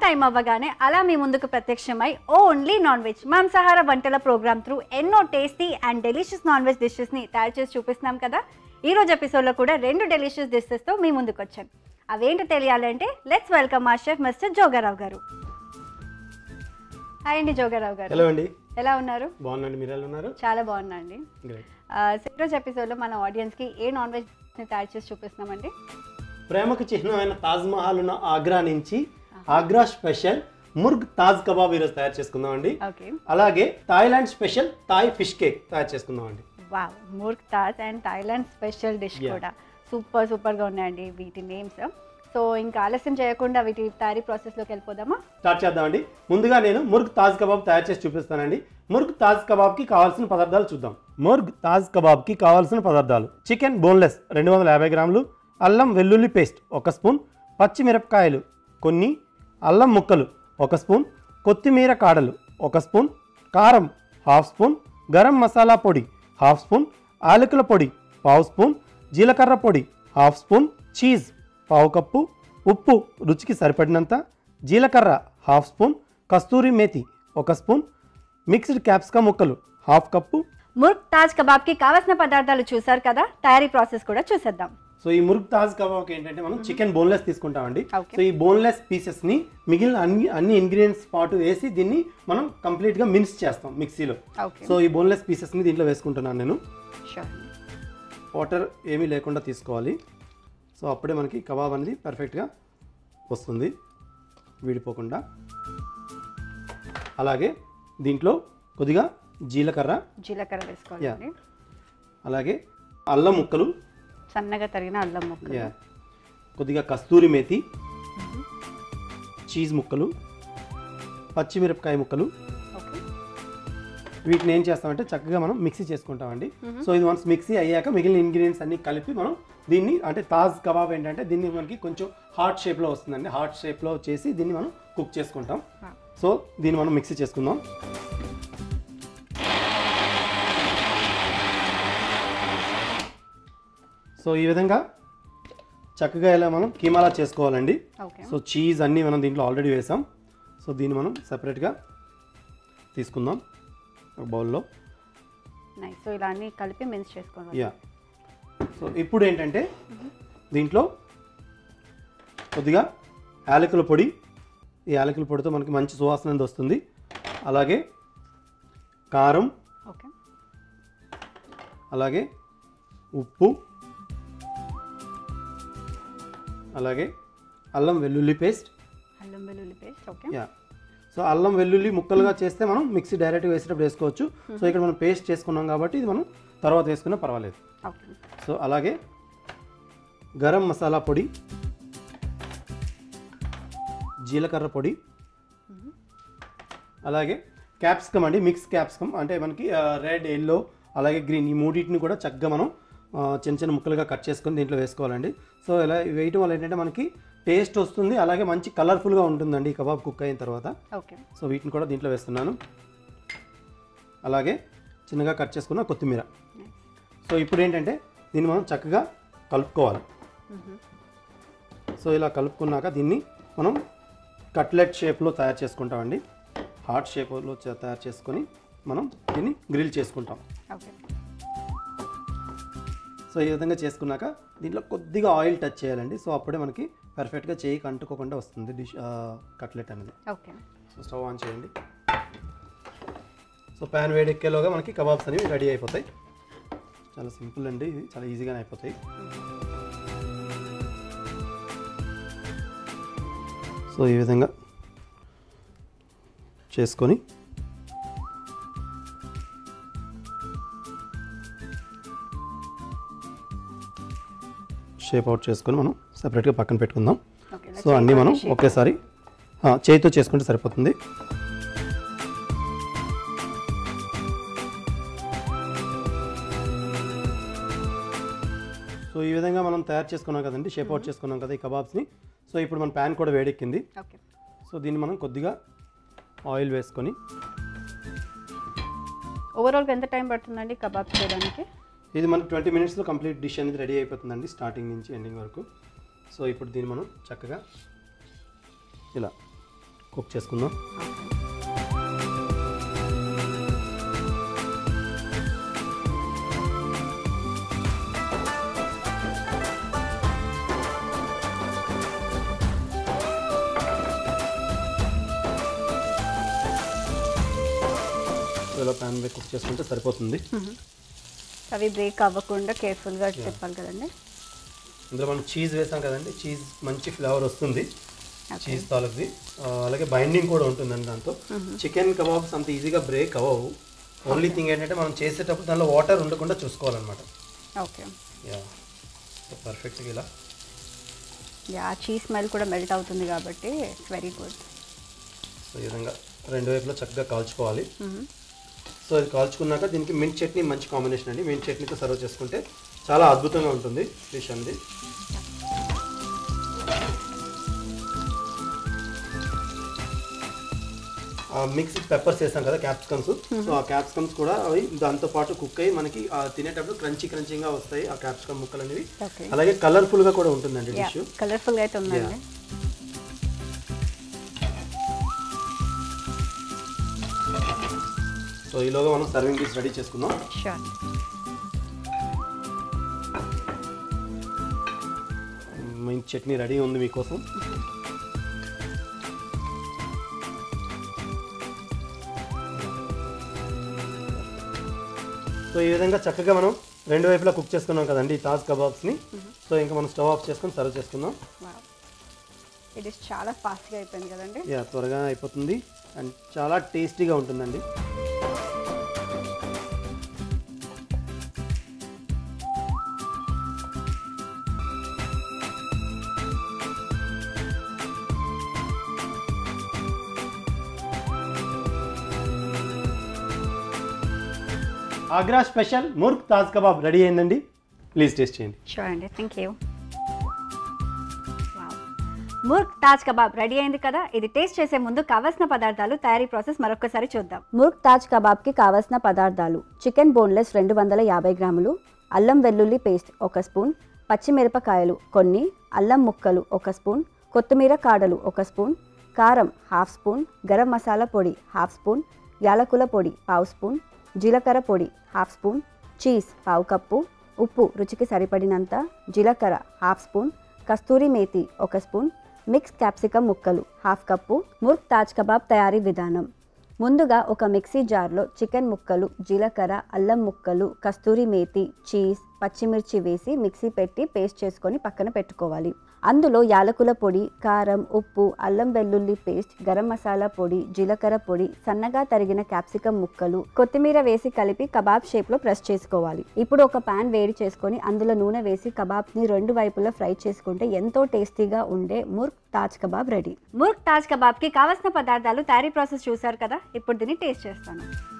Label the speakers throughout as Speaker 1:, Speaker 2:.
Speaker 1: Time అవ్వగానే అలా మీ ముందుకు ప్రత్యక్షమై ఓన్లీ నాన్ వెజ్ మాంసాహార వంటల ప్రోగ్రామ్ త్రూ ఎన్నో tasty and delicious non veg డిషెస్ని తయారు చేసి చూపిస్తున్నాం కదా ఈ రోజు ఎపిసోడ్లో కూడా రెండు డెలిషియస్ డిషెస్తో మీ ముందుకు వచ్చాను అవేంటో తెలియాలంటే లెట్స్ వెల్కమ్ మా షెఫ్ మిస్టర్ జోగారావు గారు హాయ్ అండి జోగారావు గారు
Speaker 2: హలో అండి
Speaker 1: ఎలా ఉన్నారు
Speaker 2: బాగున్నాండి మీరు ఎలా ఉన్నారు
Speaker 1: చాలా బాగున్నా అండి
Speaker 2: గ్రేట్
Speaker 1: ఆ, సో ఈ రోజు ఎపిసోడ్లో మన ఆడియన్స్కి ఏ నాన్ వెజ్ని తయారు చేసి చూపిస్తున్నామండి
Speaker 2: ప్రేమకు చిహ్నమైన తాజ్ మహల్ ఉన్న ఆగ్రా నుంచి ఆగ్రా స్పెషల్ ముర్గ్ తాజ్ కబాబ్ ఈరోజు తయారు చేసుకుందాం అండి
Speaker 1: ఓకే
Speaker 2: అలాగే Thailand special Thai fish cake తయారు చేసుకుందాం అండి
Speaker 1: wow murgh Taj and Thailand special dish
Speaker 2: Yeah.
Speaker 1: కూడా సూపర్ సూపర్గా ఉన్నాయండి వీటి నేమ్స్ సో ఇంకా ఆలస్యం చేయకుండా వీటి తయారీ ప్రాసెస్లోకి వెళ్ళిపోదామా
Speaker 2: స్టార్ట్ చేద్దామండి ముందుగా నేను ముర్గ్ తాజ్ కబాబ్ తయారు చేసి చూపిస్తానండి ముర్గ్ తాజ్ కబాబ్కి కావాల్సిన పదార్థాలు చూద్దాం ముర్గ్ తాజ్ కబాబ్కి కావాల్సిన పదార్థాలు చికెన్ బోన్లెస్ రెండు వందల యాభై గ్రాములు అల్లం వెల్లుల్లి పేస్ట్ ఒక స్పూన్ పచ్చిమిరపకాయలు కొన్ని అల్లం ముక్కలు ఒక స్పూన్ కొత్తిమీర కాడలు ఒక స్పూన్ కారం హాఫ్ స్పూన్ గరం మసాలా పొడి హాఫ్ స్పూన్ ఆలుకల పొడి పావు స్పూన్ జీలకర్ర పొడి హాఫ్ స్పూన్ చీజ్ పావు కప్పు ఉప్పు రుచికి సరిపడినంత జీలకర్ర హాఫ్ స్పూన్ కస్తూరి మేతి ఒక స్పూన్ మిక్స్డ్ క్యాప్సికమ్ ముక్కలు హాఫ్ కప్పు
Speaker 1: ముర్క్ తాజ్ కబాబ్కి కావాల్సిన పదార్థాలు చూసారు కదా తయారీ ప్రాసెస్ కూడా చూసేద్దాం
Speaker 2: సో ఈ మురుగ్ తాజ్ కబాబ్కి ఏంటంటే మనం చికెన్ బోన్లెస్ తీసుకుంటామండి
Speaker 1: Okay.
Speaker 2: సో ఈ బోన్లెస్ పీసెస్ని మిగిలిన అన్ని అన్ని ఇంగ్రీడియంట్స్ పాటు వేసి దీన్ని మనం కంప్లీట్గా మిన్స్ చేస్తాం మిక్సీలో
Speaker 1: ఓకే
Speaker 2: సో ఈ బోన్లెస్ పీసెస్ని దీంట్లో వేసుకుంటున్నాను నేను
Speaker 1: షూర్
Speaker 2: వాటర్ ఏమీ లేకుండా తీసుకోవాలి సో అప్పుడే మనకి కబాబ్ అనేది పర్ఫెక్ట్గా వస్తుంది విడిపోకుండా అలాగే దీంట్లో కొద్దిగా జీలకర్ర
Speaker 1: జీలకర్ర వేసుకోవాలండి
Speaker 2: అలాగే అల్లం ముక్కలు
Speaker 1: సన్నగా తరిగిన అల్లం ముక్కలు
Speaker 2: యా, కొద్దిగా కస్తూరి మేతి చీజ్ ముక్కలు పచ్చిమిరపకాయ ముక్కలు
Speaker 1: ఓకే
Speaker 2: వీటిని ఏం చేస్తామంటే చక్కగా మనం మిక్సీ చేసుకుంటామండి సో ఇది వన్స్ మిక్సీ అయ్యాక మిగిలిన ఇంగ్రీడియంట్స్ అన్ని కలిపి మనం దీన్ని అంటే తాజ్ కబాబ్ ఏంటంటే దీన్ని మనకి కొంచెం హార్ట్ షేప్లో వస్తుందండి హార్ట్ షేప్లో చేసి దీన్ని మనం కుక్ చేసుకుంటాం సో దీన్ని మనం మిక్సీ చేసుకుందాం సో ఈ విధంగా చక్కగా ఇలా మనం కీమాలా చేసుకోవాలండి
Speaker 1: ఓకే
Speaker 2: సో చీజ్ అన్నీ మనం దీంట్లో ఆల్రెడీ వేసాం సో దీన్ని మనం సపరేట్గా తీసుకుందాం ఒక బౌల్లో
Speaker 1: నైస్ సో ఇలా అన్ని కలిపి మిన్స్ చేసుకోవాలి
Speaker 2: యా సో ఇప్పుడు ఏంటంటే దీంట్లో కొద్దిగా యాలకుల పొడి ఈ యాలకుల పొడితో మనకి మంచి సువాసన అనేది వస్తుంది అలాగే కారం
Speaker 1: ఓకే
Speaker 2: అలాగే ఉప్పు అలాగే అల్లం వెల్లుల్లి పేస్ట్
Speaker 1: అల్లం వెల్లుల్లి పేస్ట్ ఓకే
Speaker 2: యా సో అల్లం వెల్లుల్లి ముక్కలుగా చేస్తే మనం మిక్సీ డైరెక్ట్గా వేసేటప్పుడు వేసుకోవచ్చు సో ఇక్కడ మనం పేస్ట్ చేసుకున్నాం కాబట్టి ఇది మనం తర్వాత వేసుకున్నా పర్వాలేదు
Speaker 1: ఓకే
Speaker 2: సో అలాగే గరం మసాలా పొడి జీలకర్ర పొడి అలాగే క్యాప్సికమ్ అండి మిక్స్ క్యాప్సికమ్ అంటే మనకి రెడ్ ఎల్లో అలాగే గ్రీన్ ఈ మూడింటిని కూడా చక్కగా మనం ఆ, చిన్న చిన్న ముక్కలుగా కట్ చేసుకొని దీంట్లో వేసుకోవాలండి సో ఇలా వేయటం వల్ల ఏంటంటే మనకి టేస్ట్ వస్తుంది అలాగే మంచి కలర్ఫుల్గా ఉంటుందండి ఈ కబాబ్ కుక్ అయిన తర్వాత
Speaker 1: ఓకే
Speaker 2: సో వీటిని కూడా దీంట్లో వేస్తున్నాను అలాగే చిన్నగా కట్ చేసుకున్న కొత్తిమీర సో ఇప్పుడు ఏంటంటే దీన్ని మనం చక్కగా కలుపుకోవాలి సో ఇలా కలుపుకున్నాక దీన్ని మనం కట్లెట్ షేప్లో తయారు చేసుకుంటామండి హార్ట్ షేప్లో చే- తయారు చేసుకొని మనం దీన్ని గ్రిల్ చేసుకుంటాం
Speaker 1: ఓకే
Speaker 2: సో ఈ విధంగా చేసుకున్నాక దీంట్లో కొద్దిగా ఆయిల్ టచ్ చేయాలండి సో అప్పుడే మనకి పర్ఫెక్ట్గా చేయికి అంటుకోకుండా వస్తుంది డిష్ కట్లెట్ అనేది
Speaker 1: ఓకే
Speaker 2: సో స్టవ్ ఆన్ చేయండి సో ప్యాన్ వేడెక్కేలోగా మనకి కబాబ్స్ అనేవి రెడీ అయిపోతాయి చాలా సింపుల్ అండి ఇది చాలా ఈజీగానే అయిపోతాయి సో ఈ విధంగా చేసుకొని షేప్ అవుట్ చేసుకొని మనం సపరేట్గా పక్కన పెట్టుకుందాం
Speaker 1: ఓకే
Speaker 2: సో అన్నీ మనం ఒకేసారి ఆ, చేతితో చేసుకుంటే సరిపోతుంది సో ఈ విధంగా మనం తయారు చేసుకున్నాం కదండి షేప్ అవుట్ చేసుకున్నాం కదా ఈ కబాబ్స్ని సో ఇప్పుడు మన ప్యాన్ కూడా వేడెక్కింది
Speaker 1: ఓకే
Speaker 2: సో దీన్ని మనం కొద్దిగా ఆయిల్ వేసుకొని
Speaker 1: ఓవరాల్గా ఎంత టైం పడుతుందండి కబాబ్ చేయడానికి
Speaker 2: ఇది మనకి ట్వంటీ మినిట్స్లో కంప్లీట్ డిష్ అనేది రెడీ అయిపోతుందండి స్టార్టింగ్ నుంచి ఎండింగ్ వరకు సో ఇప్పుడు దీన్ని మనం చక్కగా ఇలా కుక్ చేసుకుందాం ఇలా ప్యాన్ మీద కుక్ చేసుకుంటే సరిపోతుంది
Speaker 1: అవి బ్రేక్ అవ్వకుండా కేర్ఫుల్గా చెప్పాలి కదండి
Speaker 2: ఇందులో మనం చీజ్ వేసాం కదండి చీజ్ మంచి ఫ్లేవర్ వస్తుంది
Speaker 1: Okay.
Speaker 2: చీజ్ తాలూకుది ఆ, అలాగే బైండింగ్ కూడా ఉంటుందండి దాంతో చికెన్ కబాబ్స్ అంత ఈజీగా బ్రేక్ అవ్వవు ఓన్లీ థింగ్ ఏంటంటే మనం చేసేటప్పుడు దానిలో వాటర్ ఉండకుండా చూసుకోవాలన్నమాట
Speaker 1: ఓకే
Speaker 2: యా పర్ఫెక్ట్గా ఇలా
Speaker 1: యా చీజ్ స్మెల్ కూడా మెల్ట్ అవుతుంది కాబట్టి ఇట్స్ వెరీ గుడ్
Speaker 2: సో ఈ విధంగా రెండు వైపులా చక్కగా కాల్చుకోవాలి సో ఇది కాల్చుకున్నాక దీనికి మింట్ చట్నీ మంచి కాంబినేషన్ అండి మింట్ చట్నీతో సర్వ్ చేసుకుంటే చాలా అద్భుతంగా ఉంటుంది ఫిష్ అండి మిక్స్ పెప్పర్స్ వేసాం కదా క్యాప్సికమ్స్ సో ఆ క్యాప్సికమ్స్ కూడా అవి దాంతో పాటు కుక్ అయ్యి మనకి ఆ తినేటప్పుడు క్రంచీ క్రంచీగా వస్తాయి ఆ క్యాప్సికమ్ ముక్కలు అనేవి
Speaker 1: ఓకే
Speaker 2: అలాగే కలర్ఫుల్ గా కూడా ఉంటుందండి
Speaker 1: యా
Speaker 2: డిష్
Speaker 1: కలర్ఫుల్గా అయితే ఉందండి
Speaker 2: సో ఈలోగా మనం సర్వింగ్ డిష్ రెడీ చేసుకుందాం
Speaker 1: షూర్
Speaker 2: మీ చట్నీ రెడీ ఉంది మీకోసం సో ఈ విధంగా చక్కగా మనం రెండు వైపులా కుక్ చేసుకున్నాం కదండి ఈ తాజ్ కబాబ్స్ని సో ఇంకా మనం స్టవ్ ఆఫ్ చేసుకొని సర్వ్ చేసుకుందాం
Speaker 1: ఇది చాలా ఫాస్ట్గా అయిపోయింది కదండి
Speaker 2: యా త్వరగా అయిపోతుంది అండ్ చాలా టేస్టీగా ఉంటుందండి Agra special murgh Taj kebab ready అయిందండి ప్లీజ్ టేస్ట్ చేయండి
Speaker 1: షూర్ అండి thank you murgh Taj kebab ready అయింది కదా ఇది టేస్ట్ చేసే ముందు కావాల్సిన పదార్థాలు తయారీ ప్రాసెస్ మరొకసారి చూద్దాం ముర్క్ తాజ్ కబాబ్కి కావాల్సిన పదార్థాలు చికెన్ బోన్లెస్ రెండు వందల యాభై గ్రాములు అల్లం వెల్లుల్లి పేస్ట్ ఒక స్పూన్ పచ్చిమిరపకాయలు కొన్ని అల్లం ముక్కలు ఒక స్పూన్ కొత్తిమీర కాడలు ఒక స్పూన్ కారం హాఫ్ స్పూన్ గరం మసాలా పొడి హాఫ్ స్పూన్ యాలకుల పొడి పావు స్పూన్ జీలకర్ర పొడి హాఫ్ స్పూన్ చీజ్ పావు కప్పు ఉప్పు రుచికి సరిపడినంత జీలకర్ర హాఫ్ స్పూన్ కస్తూరి మేతి ఒక స్పూన్ మిక్స్ క్యాప్సికమ్ ముక్కలు half cup murgh Taj kebab తయారీ విధానం ముందుగా ఒక మిక్సీ జార్లో చికెన్ ముక్కలు జీలకర్ర అల్లం ముక్కలు కస్తూరి మేతి చీజ్ పచ్చిమిర్చి వేసి మిక్సీ పెట్టి పేస్ట్ చేసుకొని పక్కన పెట్టుకోవాలి అందులో యాలకుల పొడి కారం ఉప్పు అల్లం వెల్లుల్లి పేస్ట్ గరం మసాలా పొడి జీలకర్ర పొడి సన్నగా తరిగిన క్యాప్సికం ముక్కలు కొత్తిమీర వేసి కలిపి కబాబ్ షేప్లో ప్రెస్ చేసుకోవాలి ఇప్పుడు ఒక పాన్ వేడి చేసుకొని అందులో నూనె వేసి కబాబ్ని రెండు వైపులా ఫ్రై చేసుకుంటే ఎంతో టేస్టీగా ఉండే ముర్క్ తాజ్ కబాబ్ రెడీ ముర్క్ తాజ్ కబాబ్కి కావాల్సిన పదార్థాలు తయారీ ప్రాసెస్ చూసారు కదా ఇప్పుడు దీన్ని టేస్ట్ చేస్తాను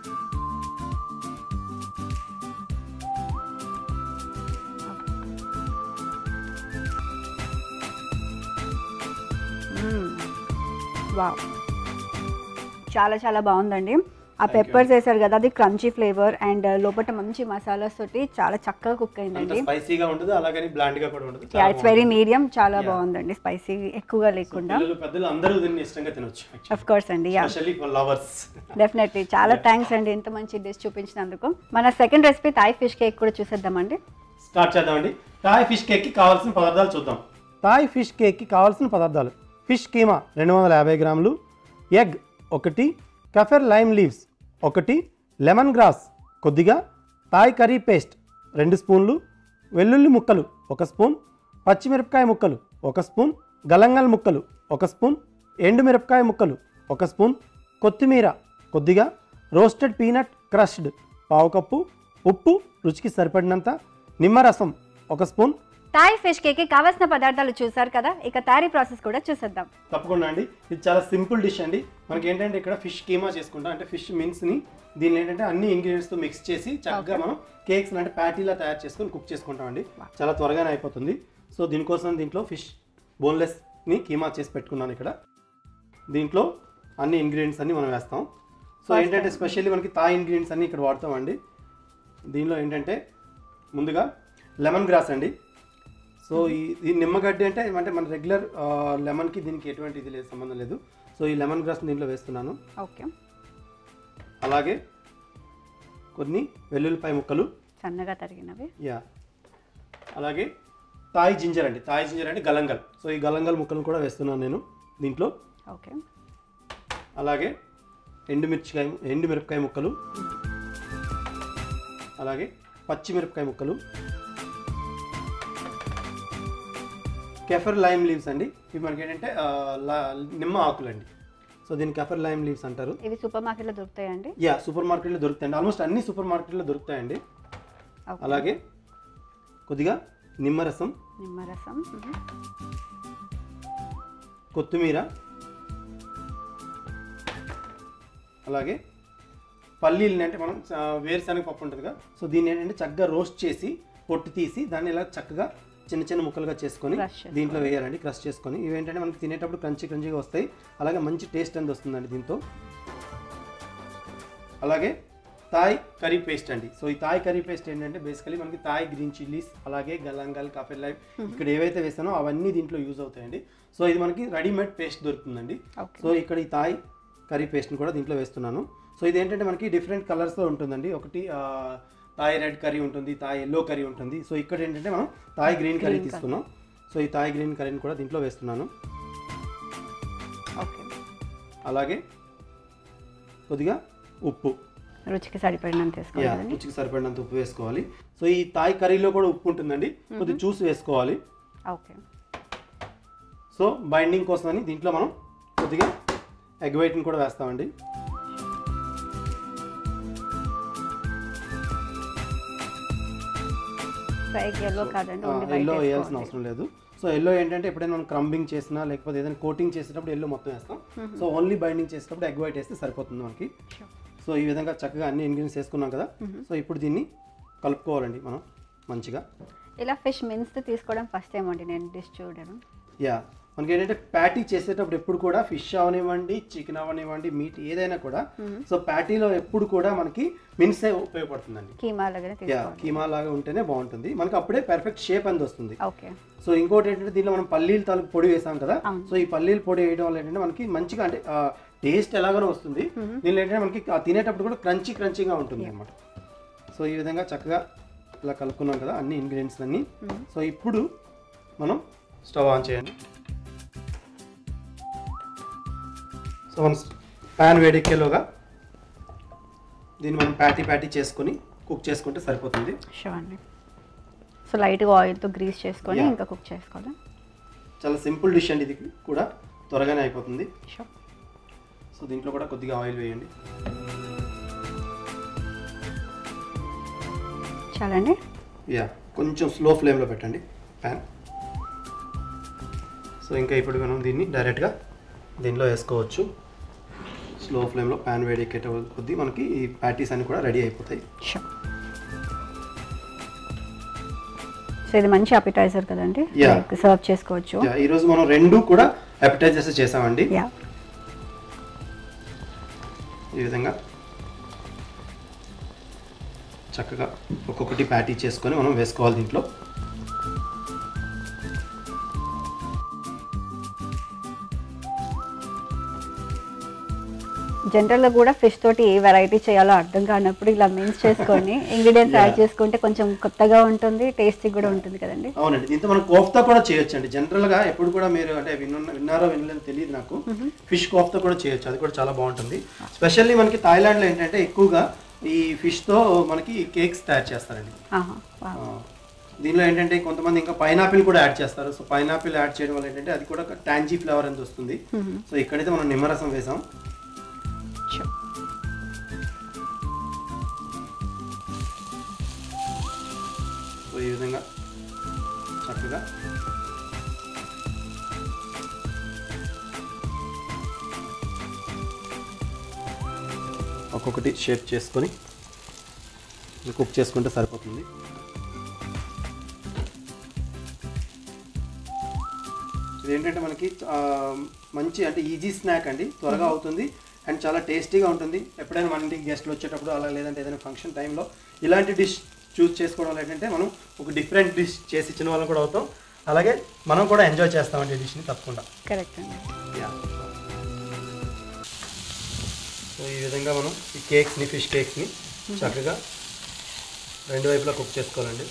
Speaker 1: వావ్ చాలా చాలా బాగుందండి ఆ పెప్పర్స్ వేసారు కదా అది క్రంచీ ఫ్లేవర్ అండ్ లోపల మంచి మసాలాస్ తోటి చాలా చక్కగా కుక్
Speaker 2: అంత
Speaker 1: అయిందండి
Speaker 2: స్పైసీగా ఉంటుంది అలాగని బ్లాండ్ గా కూడా ఉంటుంది
Speaker 1: యా ఇట్స్ వెరీ మీడియం చాలా
Speaker 2: Yeah.
Speaker 1: బాగుందండి స్పైసీ ఎక్కువగా లేకుండా
Speaker 2: పిల్లలు పెద్దలు అందరూ దీన్ని ఇష్టంగా తినొచ్చు
Speaker 1: అఫ్ కోర్స్ అండి yeah
Speaker 2: specially for lovers
Speaker 1: definitely చాలా థ్యాంక్స్ అండి ఇంత మంచి డిష్ చూపించినందుకు మన second recipe Thai fish cake కూడా చూసేద్దామండి
Speaker 2: స్టార్ట్ చేద్దామండి థాయ్ ఫిష్ కేక్కి కావాల్సిన పదార్థాలు చూద్దాం థాయ్ ఫిష్ కేక్కి కావాల్సిన పదార్థాలు ఫిష్ కీమా రెండు వందల యాభై గ్రాములు ఎగ్ ఒకటి కఫెర్ లైమ్ లీవ్స్ ఒకటి లెమన్ గ్రాస్ కొద్దిగా థాయ్ కర్రీ పేస్ట్ రెండు స్పూన్లు వెల్లుల్లి ముక్కలు ఒక స్పూన్ పచ్చిమిరపకాయ ముక్కలు ఒక స్పూన్ గలంగల్ ముక్కలు ఒక స్పూన్ ఎండుమిరపకాయ ముక్కలు ఒక స్పూన్ కొత్తిమీర కొద్దిగా రోస్టెడ్ పీనట్ క్రష్డ్ పావు కప్పు ఉప్పు రుచికి సరిపడినంత నిమ్మరసం ఒక స్పూన్
Speaker 1: థాయ్ ఫిష్ కేక్ కి కావాల్సిన పదార్థాలు చూసారు కదా ఇక తయారీ ప్రాసెస్ కూడా చూసేద్దాం
Speaker 2: తప్పకుండా అండి ఇది చాలా సింపుల్ డిష్ అండి మనకి ఏంటంటే ఇక్కడ ఫిష్ కీమా చేసుకుంటాం అంటే ఫిష్ మిన్స్ని దీన్ని ఏంటంటే అన్ని ఇంగ్రీడియంట్స్తో మిక్స్ చేసి చక్కగా మనం కేక్స్ అంటే ప్యాటీలా తయారు చేసుకొని కుక్ చేసుకుంటాం అండి చాలా త్వరగానే అయిపోతుంది సో దీనికోసం దీంట్లో ఫిష్ బోన్లెస్ని కీమా చేసి పెట్టుకున్నాను ఇక్కడ దీంట్లో అన్ని ఇంగ్రీడియంట్స్ అన్ని మనం వేస్తాం సో ఏంటంటే స్పెషల్లీ మనకి తా ఇంగ్రీడియంట్స్ అన్ని ఇక్కడ వాడతామండి దీనిలో ఏంటంటే ముందుగా లెమన్ గ్రాస్ అండి సో ఈ ఈ నిమ్మగడ్డి అంటే అంటే మన రెగ్యులర్ లెమన్కి దీనికి ఎటువంటి ఇది లేదు సంబంధం లేదు సో ఈ లెమన్ గ్రాస్ దీంట్లో వేస్తున్నాను
Speaker 1: ఓకే
Speaker 2: అలాగే కొన్ని వెల్లుల్లిపాయ ముక్కలు
Speaker 1: సన్నగా తరిగినవి
Speaker 2: యా అలాగే తాయి జింజర్ అండి తాయి జింజర్ అంటే గలంగల్ సో ఈ గలంగల్ ముక్కలను కూడా వేస్తున్నాను నేను దీంట్లో
Speaker 1: ఓకే
Speaker 2: అలాగే ఎండుమిర్చికాయ ఎండుమిరపకాయ ముక్కలు అలాగే పచ్చిమిరపకాయ ముక్కలు కెఫర్ లైమ్ లీవ్స్ అండి ఇవి మనకి ఏంటంటే ఆ, లా- నిమ్మ ఆకులు అండి సో దీన్ని కెఫర్ లైమ్ లీవ్స్ అంటారు
Speaker 1: ఇవి సూపర్ మార్కెట్లో దొరుకుతాయండి
Speaker 2: యా సూపర్ మార్కెట్లో దొరుకుతాయండి ఆల్మోస్ట్ అన్ని సూపర్ మార్కెట్లో దొరుకుతాయండి
Speaker 1: ఓకే
Speaker 2: అలాగే కొద్దిగా నిమ్మరసం
Speaker 1: నిమ్మరసం మ్మ్.
Speaker 2: కొత్తిమీర అలాగే పల్లీలని అంటే మనం ఆ, వేరుశనగ పప్పు ఉంటుందిగా సో దీన్ని ఏంటంటే చక్కగా రోస్ట్ చేసి పొట్టు తీసి దాన్ని ఇలా చక్కగా చిన్న చిన్న ముక్కలుగా చేసుకొని
Speaker 1: Crush చేసుకోవాలి.
Speaker 2: దీంట్లో వేయాలండి క్రష్ చేసుకొని ఇవి ఏంటంటే మనకి తినేటప్పుడు క్రంచీ క్రంచీగా వస్తాయి అలాగే మంచి టేస్ట్ అనేది వస్తుందండి దీంతో అలాగే థాయ్ కర్రీ పేస్ట్ అండి సో ఈ థాయ్ కర్రీ పేస్ట్ ఏంటంటే బేసికలీ మనకి థాయ్ గ్రీన్ చిల్లీస్ అలాగే గలంగల్ కాఫీ లైఫ్ ఇక్కడ ఏవైతే వేసానో అవన్నీ దీంట్లో యూజ్ అవుతాయండి సో ఇది మనకి రెడీమేడ్ పేస్ట్ దొరుకుతుందండి
Speaker 1: ఓకే
Speaker 2: సో ఇక్కడ ఈ థాయ్ కర్రీ పేస్ట్ని కూడా దీంట్లో వేస్తున్నాను సో ఇది ఏంటంటే మనకి డిఫరెంట్ కలర్స్లో ఉంటుందండి ఒకటి ఆ, థాయ్ రెడ్ కర్రీ ఉంటుంది థాయ్ ఎల్లో కర్రీ ఉంటుంది సో ఇక్కడ ఏంటంటే మనం థాయ్ గ్రీన్ కర్రీ
Speaker 1: Green
Speaker 2: తీసుకున్నాం సో ఈ థాయ్ గ్రీన్ కర్రీని కూడా దీంట్లో వేస్తున్నాను
Speaker 1: ఓకే
Speaker 2: అలాగే కొద్దిగా ఉప్పు
Speaker 1: రుచికి సరిపడినంత
Speaker 2: యా
Speaker 1: వేసుకోవాలి కదండి
Speaker 2: రుచికి సరిపడినంత ఉప్పు వేసుకోవాలి సో ఈ థాయ్ కర్రీలో కూడా ఉప్పు ఉంటుందండి కొద్దిగా చూసి వేసుకోవాలి
Speaker 1: ఓకే
Speaker 2: సో బైండింగ్ కోసమని దీంట్లో మనం కొద్దిగా ఎగ్ వైట్ని కూడా వేస్తామండి
Speaker 1: సో ఎగ్ ఎల్లో కాదండి ఓన్లీ వైట్
Speaker 2: ఎల్లో వేయాల్సిన అవసరం లేదు సో ఎల్లో ఏంటంటే ఎప్పుడైనా మనం క్రంబింగ్ చేసినా లేకపోతే ఏదైనా కోటింగ్ చేసేటప్పుడు ఎల్లో మొత్తం వేస్తాం సో ఓన్లీ బైండింగ్ చేసేటప్పుడు ఎగ్ వైట్ వేస్తే సరిపోతుంది మనకి సో ఈ విధంగా చక్కగా అన్ని ఇంగ్రీడియంట్స్ వేసుకున్నాం కదా సో ఇప్పుడు దీన్ని కలుపుకోవాలండి మనం మంచిగా
Speaker 1: ఇలా ఫిష్ మిన్స్ తీసుకోవడం ఫస్ట్ టైం అండి నేను డిష్ చూడడం
Speaker 2: యా మనకి ఏంటంటే ప్యాటీ చేసేటప్పుడు ఎప్పుడు కూడా ఫిష్ అవనివ్వండి చికెన్ అవనివ్వండి మీట్ ఏదైనా కూడా సో ప్యాటీలో ఎప్పుడు కూడా మనకి మిన్సే ఉపయోగపడుతుందండి
Speaker 1: కీమా లాగానే
Speaker 2: యా
Speaker 1: తీసుకోవాలి
Speaker 2: కీమా లాగా ఉంటేనే బాగుంటుంది మనకి అప్పుడే పర్ఫెక్ట్ షేప్ అనేది వస్తుంది
Speaker 1: ఓకే
Speaker 2: సో ఇంకోటి ఏంటంటే దీనిలో మనం పల్లీల తాలూకు పొడి వేసాం కదా
Speaker 1: అవును.
Speaker 2: సో ఈ పల్లీల పొడి వేయడం వల్ల ఏంటంటే మనకి మంచిగా అంటే టేస్ట్ ఎలాగనో వస్తుంది దీనిలో ఏంటంటే మనకి ఆ తినేటప్పుడు కూడా క్రంచీ క్రంచీగా ఉంటుంది అనమాట సో ఈ విధంగా చక్కగా ఇలా కలుపుకున్నాం కదా అన్ని ఇంగ్రీడియంట్స్ అన్ని సో ఇప్పుడు మనం స్టవ్ ఆన్ చేయండి సో మనం ప్యాన్ వేడెక్కేలోగా దీన్ని మనం ప్యాటీ ప్యాటీ చేసుకొని కుక్ చేసుకుంటే సరిపోతుంది
Speaker 1: షూర్ అండి సో లైట్గా ఆయిల్తో గ్రీస్ చేసుకొని
Speaker 2: Yeah.
Speaker 1: ఇంకా కుక్ చేసుకోవాలి
Speaker 2: చాలా సింపుల్ డిష్ అండి ఇది కూడా త్వరగానే అయిపోతుంది
Speaker 1: షూర్
Speaker 2: సో దీంట్లో కూడా కొద్దిగా ఆయిల్ వేయండి
Speaker 1: చాలండి
Speaker 2: యా కొంచెం స్లో ఫ్లేమ్లో పెట్టండి ప్యాన్ సో ఇంకా ఇప్పుడు మనం దీన్ని డైరెక్ట్గా దీనిలో వేసుకోవచ్చు స్లో ఫ్లేమ్లో ప్యాన్ వేడెక్కేట కొద్దీ మనకి ఈ ప్యాటీస్ అన్ని కూడా రెడీ అయిపోతాయి
Speaker 1: షూర్ సో ఇది మంచి అపిటైజర్ కదండి
Speaker 2: Yeah.
Speaker 1: సర్వ్ చేసుకోవచ్చు
Speaker 2: యా, ఈరోజు మనం రెండు కూడా అపిటైజర్స్ చేసామండి
Speaker 1: యా
Speaker 2: ఈ విధంగా చక్కగా ఒక్కొక్కటి ప్యాటీ చేసుకొని మనం వేసుకోవాలి దీంట్లో
Speaker 1: జనరల్గా కూడా ఫిష్ తోటి ఏ వెరైటీ చేయాలో అర్థం కానప్పుడు ఇలా మిన్స్ చేసుకొని ఇంగ్రీడియంట్స్ యాడ్
Speaker 2: Yeah.
Speaker 1: చేసుకుంటే కొంచెం కొత్తగా ఉంటుంది టేస్టీ కూడా ఉంటుంది కదండి
Speaker 2: అవునండి దీంతో మనం కోఫ్తా కూడా చేయొచ్చు అండి జనరల్గా ఎప్పుడు కూడా మీరు అంటే విన్న విన్నారో వినలేదో తెలియదు నాకు ఫిష్ కోఫ్తా కూడా చేయొచ్చు అది కూడా చాలా బాగుంటుంది స్పెషల్లీ మనకి థాయిలాండ్లో ఏంటంటే ఎక్కువగా ఈ ఫిష్తో మనకి కేక్స్ తయారు చేస్తారండి
Speaker 1: ఆహా,
Speaker 2: ఆ,
Speaker 1: wow.
Speaker 2: దీనిలో ఏంటంటే కొంతమంది ఇంకా పైనాపిల్ కూడా యాడ్ చేస్తారు సో పైనాపిల్ యాడ్ చేయడం వల్ల ఏంటంటే అది కూడా టాంజీ ఫ్లేవర్ అనేది వస్తుంది
Speaker 1: Mhm.
Speaker 2: సో ఇక్కడైతే మనం నిమ్మరసం వేసాం
Speaker 1: Sure.
Speaker 2: సో ఈ విధంగా చక్కగా ఒక్కొక్కటి షేప్ చేసుకొని కుక్ చేసుకుంటే సరిపోతుంది ఇది ఏంటంటే మనకి ఆ, మంచి అంటే ఈజీ స్నాక్ అండి త్వరగా అవుతుంది అండ్ చాలా టేస్టీగా ఉంటుంది ఎప్పుడైనా మన ఇంటికి గెస్ట్లు వచ్చేటప్పుడు అలా లేదంటే ఏదైనా ఫంక్షన్ టైంలో ఇలాంటి డిష్ చూస్ చేసుకోవడం వల్ల ఏంటంటే మనం ఒక డిఫరెంట్ డిష్ చేసి ఇచ్చిన వాళ్ళం కూడా అవుతాం అలాగే మనం కూడా ఎంజాయ్ చేస్తామండి ఈ డిష్ని తప్పకుండా
Speaker 1: కరెక్ట్ అండి
Speaker 2: Yeah. సో ఈ విధంగా మనం ఈ కేక్స్ని ఫిష్ కేక్స్ని చక్కగా రెండు వైపులా కుక్ చేసుకోవాలండి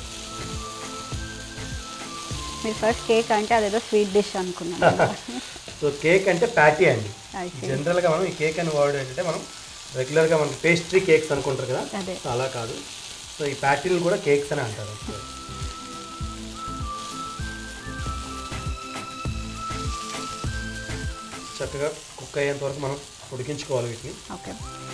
Speaker 1: మీరు ఫస్ట్ కేక్ అంటే అదేదో స్వీట్ డిష్ అనుకున్నాను
Speaker 2: సో కేక్ అంటే ప్యాటీ అండి
Speaker 1: I see.
Speaker 2: జనరల్గా మనం ఈ కేక్ అని వాడు ఏంటంటే మనం రెగ్యులర్గా మనకి పేస్ట్రీ కేక్స్ అనుకుంటారు కదా
Speaker 1: అదే.
Speaker 2: సో అలా కాదు సో ఈ ప్యాటీలు కూడా కేక్స్ అని అంటారు చక్కగా కుక్ అయ్యేంత వరకు మనం ఉడికించుకోవాలి వీటిని
Speaker 1: ఓకే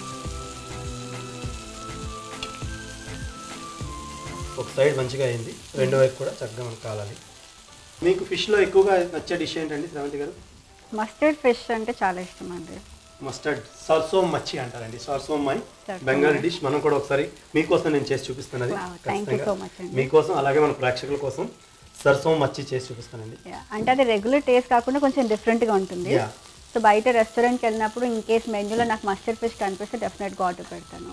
Speaker 2: ఒక సైడ్ మంచిగా అయింది రెండో వైపు కూడా చక్కగా మనకు కాలాలి మీకు ఫిష్లో ఎక్కువగా నచ్చే డిష్ ఏంటండి శ్రవంతి గారు
Speaker 1: మస్టర్డ్ ఫిష్ అంటే చాలా ఇష్టం అండి
Speaker 2: మస్టర్డ్ సర్సోం మచ్చి అంటారండి సర్సోం మై
Speaker 1: Sarson
Speaker 2: బెంగాలీ డిష్ మనం కూడా ఒకసారి మీకోసం నేను చేసి చూపిస్తాను
Speaker 1: Wow, thank you so much అండి.
Speaker 2: మీకోసం అలాగే మన ప్రేక్షకుల కోసం సర్సోం మచ్చి చేసి చూపిస్తానండి
Speaker 1: Yeah, అంటే అది రెగ్యులర్ టేస్ట్ కాకుండా కొంచెం డిఫరెంట్గా ఉంటుంది
Speaker 2: Yeah.
Speaker 1: సో బయట రెస్టారెంట్కి వెళ్ళినప్పుడు ఇన్ కేస్ మెన్యూలో నాకు మస్టర్డ్ ఫిష్ కనిపిస్తే డెఫినెట్గా ఆర్డర్ పెడతాను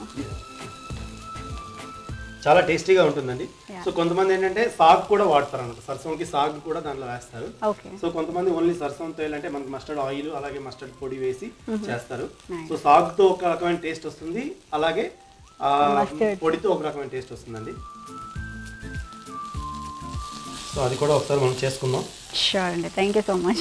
Speaker 2: చాలా టేస్టీగా ఉంటుందండి
Speaker 1: Yeah.
Speaker 2: సో కొంతమంది ఏంటంటే సాగ్ కూడా వాడతారు అనమాట సర్సోంకి సాగ్ కూడా దాంట్లో వేస్తారు
Speaker 1: ఓకే
Speaker 2: సో కొంతమంది ఓన్లీ సరసం తేల్ అంటే మనకి మస్టర్డ్ ఆయిల్ అలాగే మస్టర్డ్ పొడి వేసి చేస్తారు
Speaker 1: Nice.
Speaker 2: సో సాగుతో ఒక రకమైన టేస్ట్ వస్తుంది అలాగే ఆ,
Speaker 1: Mustard.
Speaker 2: పొడితో ఒక రకమైన టేస్ట్ వస్తుందండి సో అది కూడా ఒకసారి మనం చేసుకుందాం
Speaker 1: షూర్ అండి thank you so much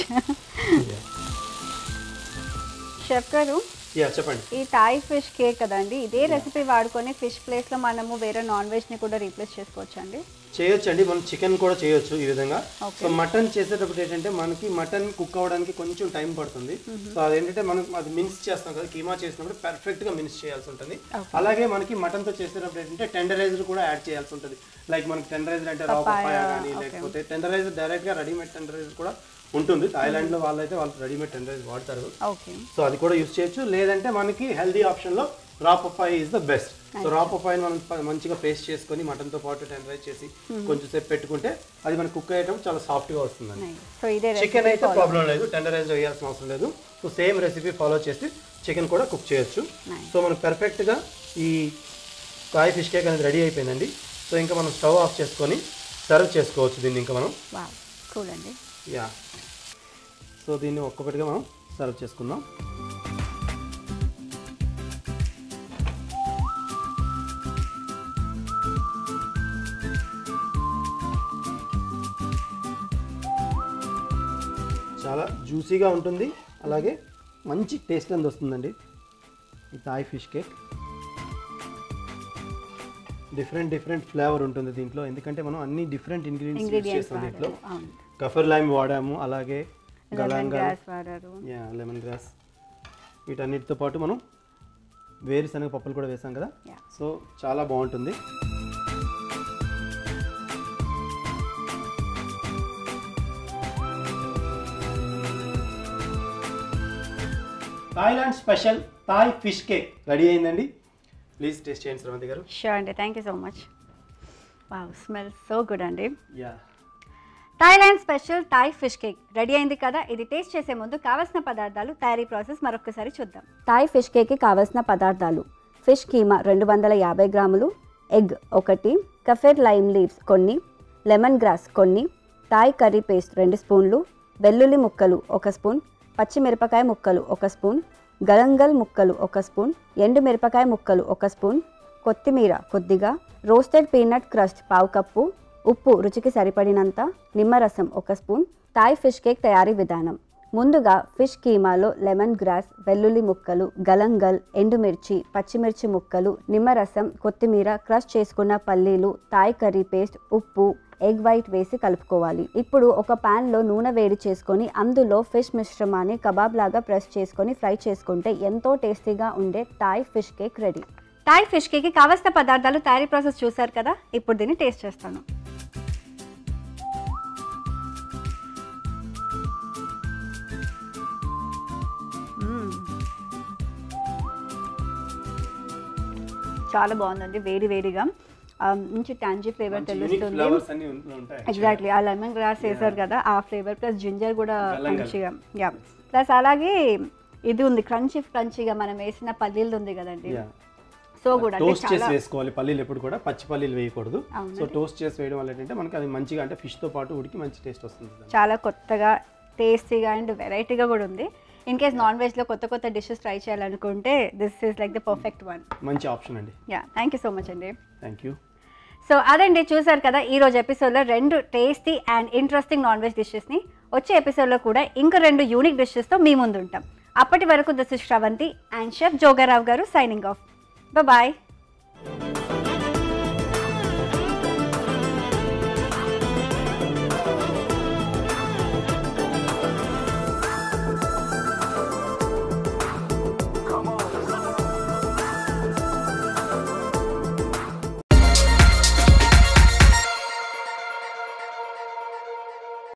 Speaker 1: chef గారు
Speaker 2: యా చెప్పండి
Speaker 1: ఈ థాయ్ ఫిష్ కేక్ కదండి ఇదే రెసిపీ వాడుకొని ఫిష్ ప్లేస్లో మనము వేరే నాన్ వెజ్ని కూడా రీప్లేస్ చేసుకోవచ్చు అండి
Speaker 2: చేయొచ్చు అండి మనం చికెన్ కూడా చేయొచ్చు ఈ విధంగా
Speaker 1: Okay.
Speaker 2: సో మటన్ చేసేటప్పుడు ఏంటంటే మనకి మటన్ కుక్ అవ్వడానికి కొంచెం టైం పడుతుంది సో అదేంటంటే మనం అది మిన్స్ చేస్తాం కదా కీమా చేసినప్పుడు పర్ఫెక్ట్ గా మిన్స్ చేయాల్సి ఉంటుంది
Speaker 1: Okay.
Speaker 2: అలాగే మనకి మటన్ తో చేసేటప్పుడు ఏంటంటే టెండరైజర్ కూడా యాడ్ చేయాల్సి ఉంటుంది లైక్ మనకి టెండరైజర్ అంటే రావు
Speaker 1: Papaya,
Speaker 2: పపాయ కానీ
Speaker 1: okay.
Speaker 2: లేకపోతే టెండరైజర్ డైరెక్ట్ గా రెడీమేడ్ టెండరైజర్ కూడా ఉంటుంది థాయిలాండ్ లో వాళ్ళైతే వాళ్ళు రెడీమేడ్ టెండరైజర్ వాడతారు
Speaker 1: ఓకే
Speaker 2: సో అది కూడా యూస్ చేయొచ్చు లేదంటే మనకి హెల్దీ ఆప్షన్లో raw papaya is the best so raw పప్పాయిని మనం ప- మంచిగా పేస్ట్ చేసుకొని మటన్తో పాటు టెండరైజ్ చేసి కొంచెం సేపు పెట్టుకుంటే అది మనకి కుక్ అయ్యేటప్పుడు చాలా సాఫ్ట్గా వస్తుందండి
Speaker 1: సో ఇదే
Speaker 2: చికెన్
Speaker 1: రెసిపీ
Speaker 2: అయితే ప్రాబ్లం లేదు టెండరైజ్ చేయాల్సిన అవసరం లేదు సో సేమ్ రెసిపీ ఫాలో చేసి చికెన్ కూడా కుక్ చేయొచ్చు
Speaker 1: Nice.
Speaker 2: సో మనకు పర్ఫెక్ట్గా ఈ కాయ ఫిష్ కేక్ అనేది రెడీ అయిపోయిందండి సో ఇంకా మనం స్టవ్ ఆఫ్ చేసుకొని సర్వ్ చేసుకోవచ్చు దీన్ని ఇంకా మనం
Speaker 1: వా కూల్ అండి
Speaker 2: యా సో దీన్ని ఒక్కొక్కటిగా మనం సర్వ్ చేసుకుందాం చాలా జ్యూసీగా ఉంటుంది అలాగే మంచి టేస్ట్ అనేది వస్తుందండి ఈ Thai fish cake different different flavour ఉంటుంది దీంట్లో ఎందుకంటే మనం అన్ని డిఫరెంట్ ఇంగ్రీడియంట్స్ యూస్
Speaker 1: ఇంగ్రీడియంట్స్
Speaker 2: చేస్తాం దీంట్లో
Speaker 1: వాడారు అవును
Speaker 2: కఫర్ లైమ్ వాడాము అలాగే
Speaker 1: లెమన్
Speaker 2: గలాంగా
Speaker 1: గ్రాస్ వాడారు
Speaker 2: యా లెమన్ గ్రాస్ వీటన్నిటితో పాటు మనం వేరుశనగ పప్పులు కూడా వేసాం కదా
Speaker 1: Yeah.
Speaker 2: సో చాలా బాగుంటుంది Thailand special Thai fish cake ready అయిందండి ప్లీజ్ టేస్ట్ చేయండి శ్రవంతి గారు
Speaker 1: షూర్ అండి thank you so much wow smell so good అండి
Speaker 2: yeah
Speaker 1: Thailand special Thai fish cake ready అయింది కదా ఇది టేస్ట్ చేసే ముందు కావాల్సిన పదార్థాలు తయారీ ప్రాసెస్ మరొకసారి చూద్దాం థాయ్ ఫిష్ కేక్కి కావాల్సిన పదార్థాలు ఫిష్ కీమా రెండు వందల యాభై గ్రాములు ఎగ్ ఒకటి కఫెర్ లైమ్ లీవ్స్ కొన్ని లెమన్ గ్రాస్ కొన్ని థాయ్ కర్రీ పేస్ట్ రెండు స్పూన్లు వెల్లుల్లి ముక్కలు ఒక స్పూన్ పచ్చిమిరపకాయ ముక్కలు ఒక స్పూన్ గలంగల్ ముక్కలు ఒక స్పూన్ ఎండు మిరపకాయ ముక్కలు ఒక స్పూన్ కొత్తిమీర కొద్దిగా రోస్టెడ్ పీనట్ క్రస్ట్ పావు కప్పు ఉప్పు రుచికి సరిపడినంత నిమ్మరసం ఒక స్పూన్ థాయ్ ఫిష్ కేక్ తయారీ విధానం ముందుగా ఫిష్ కీమాలో లెమన్ గ్రాస్ వెల్లుల్లి ముక్కలు గలంగల్ ఎండుమిర్చి పచ్చిమిర్చి ముక్కలు నిమ్మరసం కొత్తిమీర క్రష్ చేసుకున్న పల్లీలు థాయ్ కర్రీ పేస్ట్ ఉప్పు ఎగ్ వైట్ వేసి కలుపుకోవాలి ఇప్పుడు ఒక ప్యాన్లో నూనె వేడి చేసుకొని అందులో ఫిష్ మిశ్రమాన్ని కబాబ్ లాగా ప్రెస్ చేసుకొని ఫ్రై చేసుకుంటే ఎంతో టేస్టీగా ఉండే Thai fish cake ready Thai fish కేక్కి కావాల్సిన పదార్థాలు తయారీ ప్రాసెస్ చూసారు కదా ఇప్పుడు దీన్ని టేస్ట్ చేస్తాను మ్మ్. చాలా బాగుందండి వేడి వేడిగా ఆ, మంచి ట్యాంజీ ఫ్లేవర్ తెలుస్తుంది
Speaker 2: ఫ్లేవర్స్ అన్ని ఉం- ఉంటాయి
Speaker 1: ఎగ్జాక్ట్లీ ఆ లెమన్ గ్రాస్ వేసారు కదా ఆ ఫ్లేవర్ ప్లస్ జింజర్ కూడా
Speaker 2: గలంగల్.
Speaker 1: మంచిగా యా ప్లస్ అలాగే ఇది ఉంది క్రంచీ క్రంచీగా మనం వేసిన పల్లీలు ఉంది కదండి
Speaker 2: Yeah.
Speaker 1: సో కూడా అంటే
Speaker 2: టోస్ట్ చేసి
Speaker 1: చాలా
Speaker 2: వేసుకోవాలి పల్లీలు ఎప్పుడు కూడా పచ్చి పల్లీలు వేయకూడదు
Speaker 1: అవునండి.
Speaker 2: సో టోస్ట్ చేసి వేయడం వల్ల ఏంటంటే మనకి అది మంచిగా అంటే ఫిష్ తో పాటు ఉడికి మంచి టేస్ట్ వస్తుంది
Speaker 1: చాలా కొత్తగా టేస్టీగా అండ్ వెరైటీగా కూడా ఉంది ఇన్ కేస్ నాన్ వెజ్లో కొత్త కొత్త డిషెస్ ట్రై చేయాలనుకుంటే this is like the perfect one
Speaker 2: మంచి ఆప్షన్ అండి
Speaker 1: yeah thank you so much అండి
Speaker 2: థ్యాంక్ యూ
Speaker 1: సో అదండి చూసారు కదా ఈ రోజు ఎపిసోడ్లో రెండు tasty and interesting non veg డిషెస్ని వచ్చే ఎపిసోడ్లో కూడా ఇంకా రెండు యూనిక్ డిషెస్తో మీ ముందు ఉంటాం అప్పటి వరకు this is Sravanthi and chef Jogarao గారు సైనింగ్ ఆఫ్ బాయ్